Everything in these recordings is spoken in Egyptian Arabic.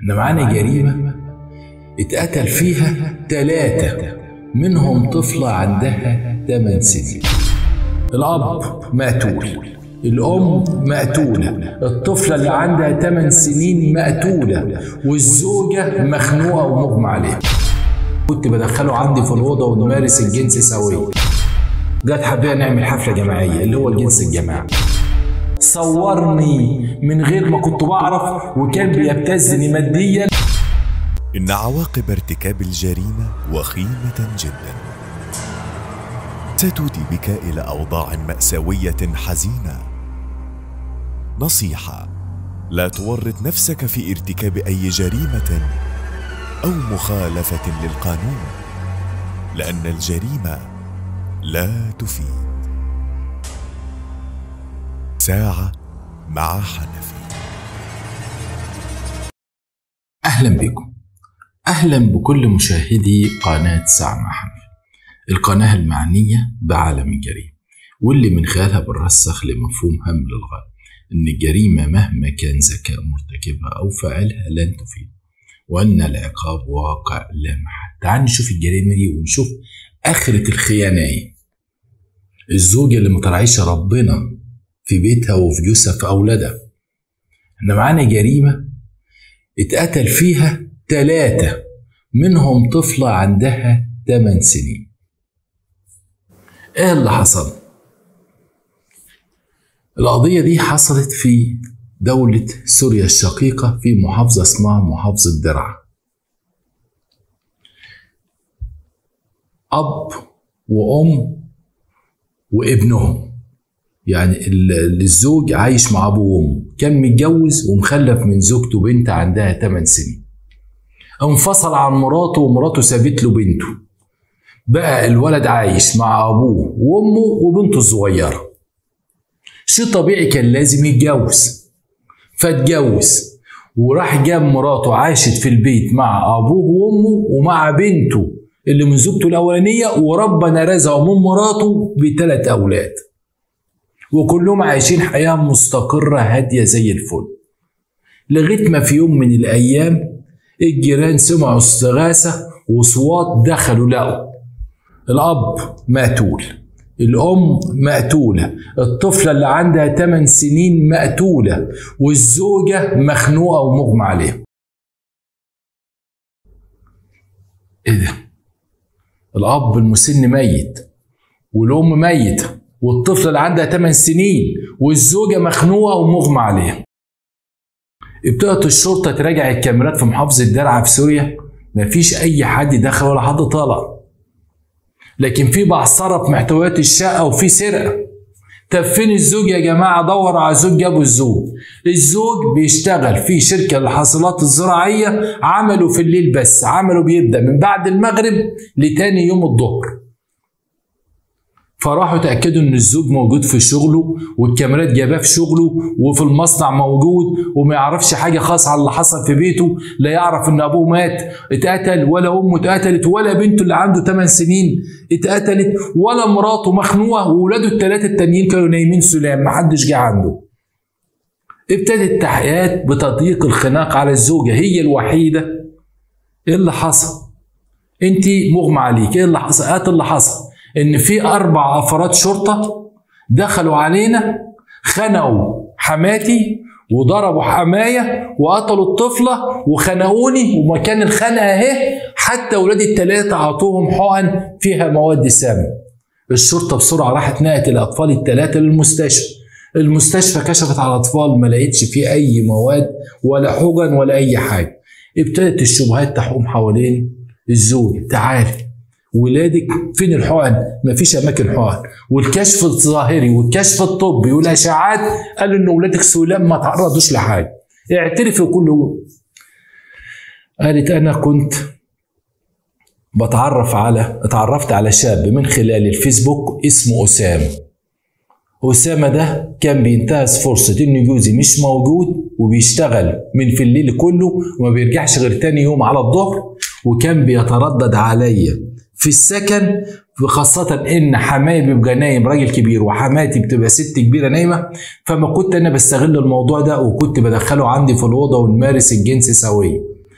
احنا معانا جريمة اتقتل فيها ثلاثة منهم طفلة عندها 8 سنين الأب مقتول الأم مقتولة الطفلة اللي عندها 8 سنين مقتولة والزوجة مخنوقة ومغمى عليها كنت بدخله عندي في الأوضة ونمارس الجنس سويا جت حبينا نعمل حفلة جماعية اللي هو الجنس الجماعي صورني من غير ما كنت بعرف وكان بيبتزني ماديا إن عواقب ارتكاب الجريمة وخيمة جدا ستودي بك إلى أوضاع مأساوية حزينة نصيحة لا تورط نفسك في ارتكاب أي جريمة أو مخالفة للقانون لأن الجريمة لا تفيد ساعة مع حنفي أهلا بكم أهلا بكل مشاهدي قناة ساعة مع حنفي القناة المعنية بعالم الجريمة واللي من خلالها بنرسخ لمفهوم هم للغاية إن الجريمة مهما كان ذكاء مرتكبها أو فاعلها لن تفيد وأن العقاب واقع لا محل تعال نشوف الجريمة دي ونشوف آخرة الخيانة إيه الزوجة اللي مترعيش ربنا في بيتها وفي جوزها في أولادها احنا معانا جريمة اتقتل فيها ثلاثة منهم طفلة عندها 8 سنين ايه اللي حصل القضية دي حصلت في دولة سوريا الشقيقة في محافظة اسمها محافظة درعا أب وأم وابنهم يعني الزوج عايش مع أبوه وأمه كان متجوز ومخلف من زوجته بنت عندها 8 سنين انفصل عن مراته ومراته سابت له بنته بقى الولد عايش مع أبوه وأمه وبنته الصغيرة شيء طبيعي كان لازم يتجوز فاتجوز وراح جاب مراته عاشت في البيت مع أبوه وأمه ومع بنته اللي من زوجته الأولانية وربنا رزقه من مراته بثلاث أولاد وكلهم عايشين حياة مستقرة هادية زي الفل لغاية ما في يوم من الأيام الجيران سمعوا استغاثة وصوات دخلوا لقوا الأب مقتول الأم مقتولة الطفلة اللي عندها 8 سنين مقتولة والزوجة مخنوقة ومغمى عليها إيه ده؟ الأب المسن ميت والأم ميتة والطفلة اللي عندها 8 سنين والزوجة مخنوقة ومغمى عليها ابتدت الشرطة تراجع الكاميرات في محافظة درعا في سوريا مفيش أي حد دخل ولا حد طلع لكن في بعثرة في محتويات الشقة وفي سرقة طب فين الزوج يا جماعة دوروا على الزوج جابوا الزوج الزوج بيشتغل في شركة للحاصلات الزراعية عملوا في الليل بس عملوا بيبدأ من بعد المغرب لتاني يوم الظهر فراحوا تأكدوا إن الزوج موجود في شغله والكاميرات جاباه في شغله وفي المصنع موجود وما يعرفش حاجة خاصة على اللي حصل في بيته لا يعرف إن أبوه مات اتقتل ولا أمه اتقتلت ولا بنته اللي عنده 8 سنين اتقتلت ولا مراته مخنوقة وولاده الثلاثة التانيين كانوا نايمين سلام محدش جه عنده ابتدت التحقيقات بتضييق الخناق على الزوجة هي الوحيدة ايه اللي حصل؟ انت مغمى عليك ايه اللي حصل؟ هات اللي حصل ان في اربع افراد شرطه دخلوا علينا خنقوا حماتي وضربوا حمايه وقتلوا الطفله وخنقوني ومكان الخنقه اهي حتى ولادي الثلاثه اعطوهم حقن فيها مواد سام الشرطه بسرعه راحت نقلت الاطفال الثلاثه للمستشفى المستشفى كشفت على الاطفال ما لقيتش فيه اي مواد ولا حقن ولا اي حاجه ابتدت الشبهات تحوم حوالين الزوج تعالي ولادك فين الحقن؟ مفيش اماكن حقن والكشف الظاهري والكشف الطبي والاشعاعات قالوا ان ولادك سلام ما تعرضوش لحاجه اعترفوا كله قالت انا كنت بتعرف على اتعرفت على شاب من خلال الفيسبوك اسمه اسامه أسامة ده كان بينتهز فرصة إن جوزي مش موجود وبيشتغل من في الليل كله وما بيرجعش غير تاني يوم على الظهر وكان بيتردد عليا في السكن خاصة إن حماي بيبقى نايم راجل كبير وحماتي بتبقى ست كبيرة نايمة فما كنت أنا بستغل الموضوع ده وكنت بدخله عندي في الأوضة ونمارس الجنس سويا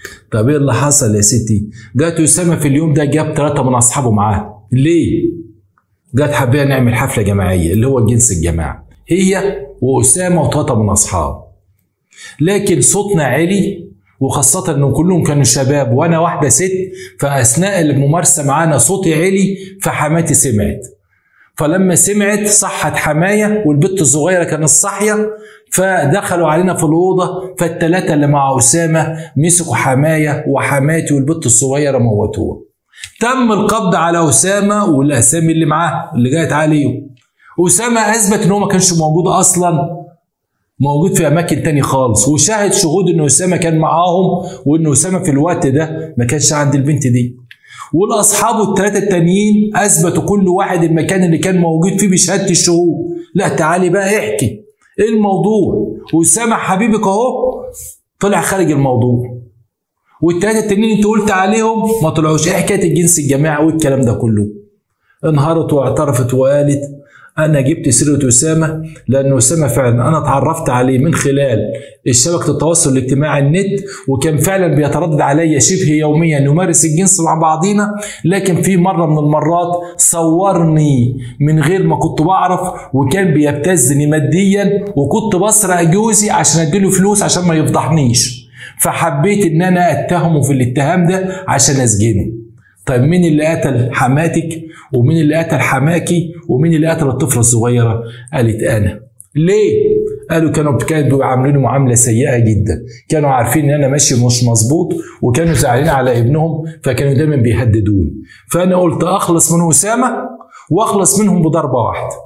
طب ايه اللي حصل يا ستي؟ جات اسامه في اليوم ده جاب ثلاثه من اصحابه معاه ليه؟ جت حبينا نعمل حفله جماعيه اللي هو الجنس الجماعي هي واسامه وثلاثه من اصحابه لكن صوتنا عالي وخاصة انه كلهم كانوا شباب وانا واحدة ست فاثناء الممارسة معانا صوتي عالي فحماتي سمعت فلما سمعت صحت حماية والبت الصغيرة كانت صاحية فدخلوا علينا في الأوضة فالتلاتة اللي مع أسامة مسكوا حماية وحماتي والبت الصغيرة موتوها تم القبض على أسامة والأسامي اللي معاه اللي جايت عليهم أسامة أثبت إن هو ما كانش موجود أصلا موجود في اماكن تاني خالص وشاهد شهود ان اسامه كان معاهم وان اسامه في الوقت ده ما كانش عند البنت دي والاصحاب الثلاثه التانيين اثبتوا كل واحد المكان اللي كان موجود فيه بشهاده الشهود لا تعالي بقى احكي ايه الموضوع اسامه حبيبك اهو طلع خارج الموضوع والثلاثه التانيين انت قلت عليهم ما طلعوش ايه حكايه الجنس الجماعي والكلام ده كله انهارت واعترفت وقالت انا جبت سيره اسامه لان اسامه فعلا انا اتعرفت عليه من خلال شبكه التواصل الاجتماعي النت وكان فعلا بيتردد عليا شبه يوميا نمارس الجنس مع بعضينا لكن في مره من المرات صورني من غير ما كنت بعرف وكان بيبتزني ماديا وكنت بسرق جوزي عشان اديله فلوس عشان ما يفضحنيش فحبيت ان انا اتهمه في الاتهام ده عشان اسجنه طيب مين اللي قتل حماتك ومين اللي قتل حماكي ومين اللي قتل الطفله الصغيره قالت انا ليه قالوا كانوا كانوا بيعاملوني معامله سيئه جدا كانوا عارفين ان انا ماشي مش مظبوط وكانوا زعلانين على ابنهم فكانوا دايما بيهددوني فانا قلت اخلص من اسامه واخلص منهم بضربه واحده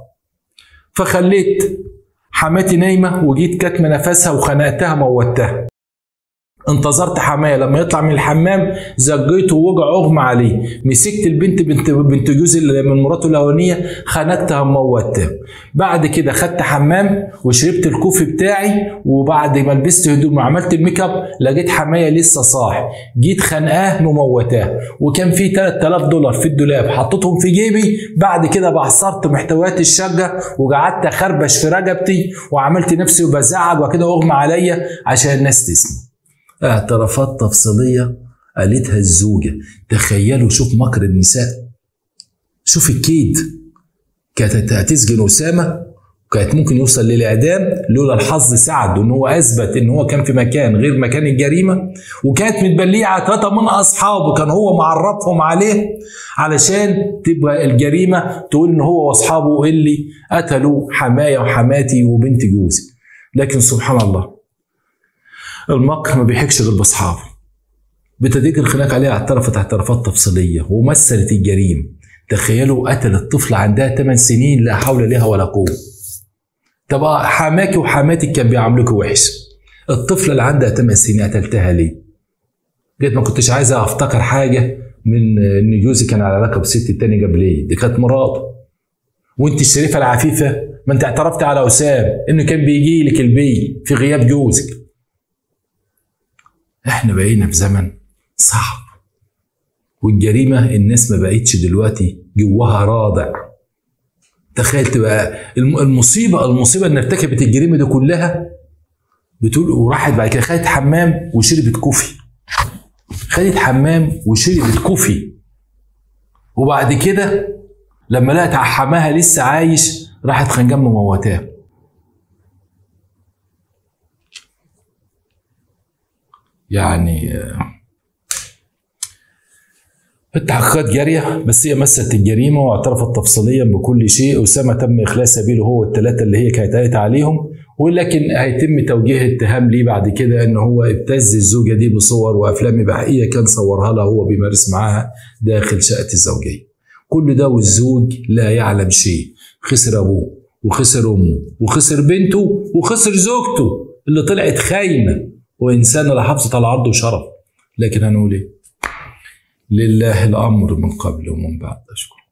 فخليت حماتي نايمه وجيت كاتمه نفسها وخنقتها موتها انتظرت حمايه لما يطلع من الحمام زجيته ووجع اغمى عليه مسكت البنت بنت بنت جوزي من مراته الاولانيه خنقتها موتها بعد كده خدت حمام وشربت الكوفي بتاعي وبعد ما لبست هدوم وعملت الميك اب لقيت حمايه لسه صاحي جيت خانقاه مموتاه وكان في 3000 دولار في الدولاب حطيتهم في جيبي بعد كده بعصرت محتويات الشقه وقعدت اخربش في رقبتي وعملت نفسي وبزعج وكده اغمى عليا عشان الناس تسمع اعترافات تفصيلية قالتها الزوجة تخيلوا شوف مكر النساء شوف الكيد كانت هتسجن أسامة وكانت ممكن يوصل للإعدام لولا الحظ ساعده إن هو أثبت إن هو كان في مكان غير مكان الجريمة وكانت متبلية على ثلاثة من أصحابه كان هو معرفهم عليه علشان تبقى الجريمة تقول إن هو وأصحابه اللي قتلوا حماية وحماتي وبنت جوزي لكن سبحان الله المكر ما بيحكش غير باصحابه بتديك الخناق عليها اعترفت اعترافات تفصيليه ومثلت الجريمه تخيلوا قتلت طفلة عندها 8 سنين لا حول لها ولا قوة طب حماكي وحماتك كان بيعاملوك وحش الطفلة اللي عندها 8 سنين قتلتها ليه؟ قلت ما كنتش عايزة افتكر حاجة من ان جوزي كان على علاقة بالست التانية قبليه دي كانت مراته وانت الشريفة العفيفة ما انت اعترفت على وسام انه كان بيجي لك البيت في غياب جوزك احنا بقينا في زمن صعب والجريمة الناس ما بقتش دلوقتي جواها رادع تخيل تبقى المصيبة المصيبة ان ارتكبت الجريمة دي كلها بتقول وراحت بعد كده خدت حمام وشربت كوفي خدت حمام وشربت كوفي وبعد كده لما لقت حماها لسه عايش راحت خنجم موتاه يعني التحقيقات جارية بس هي مثلت الجريمة واعترفت تفصيليا بكل شيء أسامة تم إخلاء سبيله هو الثلاثة اللي هي كانت قالت عليهم ولكن هيتم توجيه اتهام ليه بعد كده ان هو ابتز الزوجه دي بصور وافلام اباحيه كان صورها لها هو بيمارس معاها داخل شقه الزوجيه. كل ده والزوج لا يعلم شيء، خسر ابوه وخسر امه وخسر بنته وخسر زوجته اللي طلعت خاينه وإنسانة لا حافظت على عرض وشرف لكن هنقول إيه؟ لله الأمر من قبل ومن بعد أشكر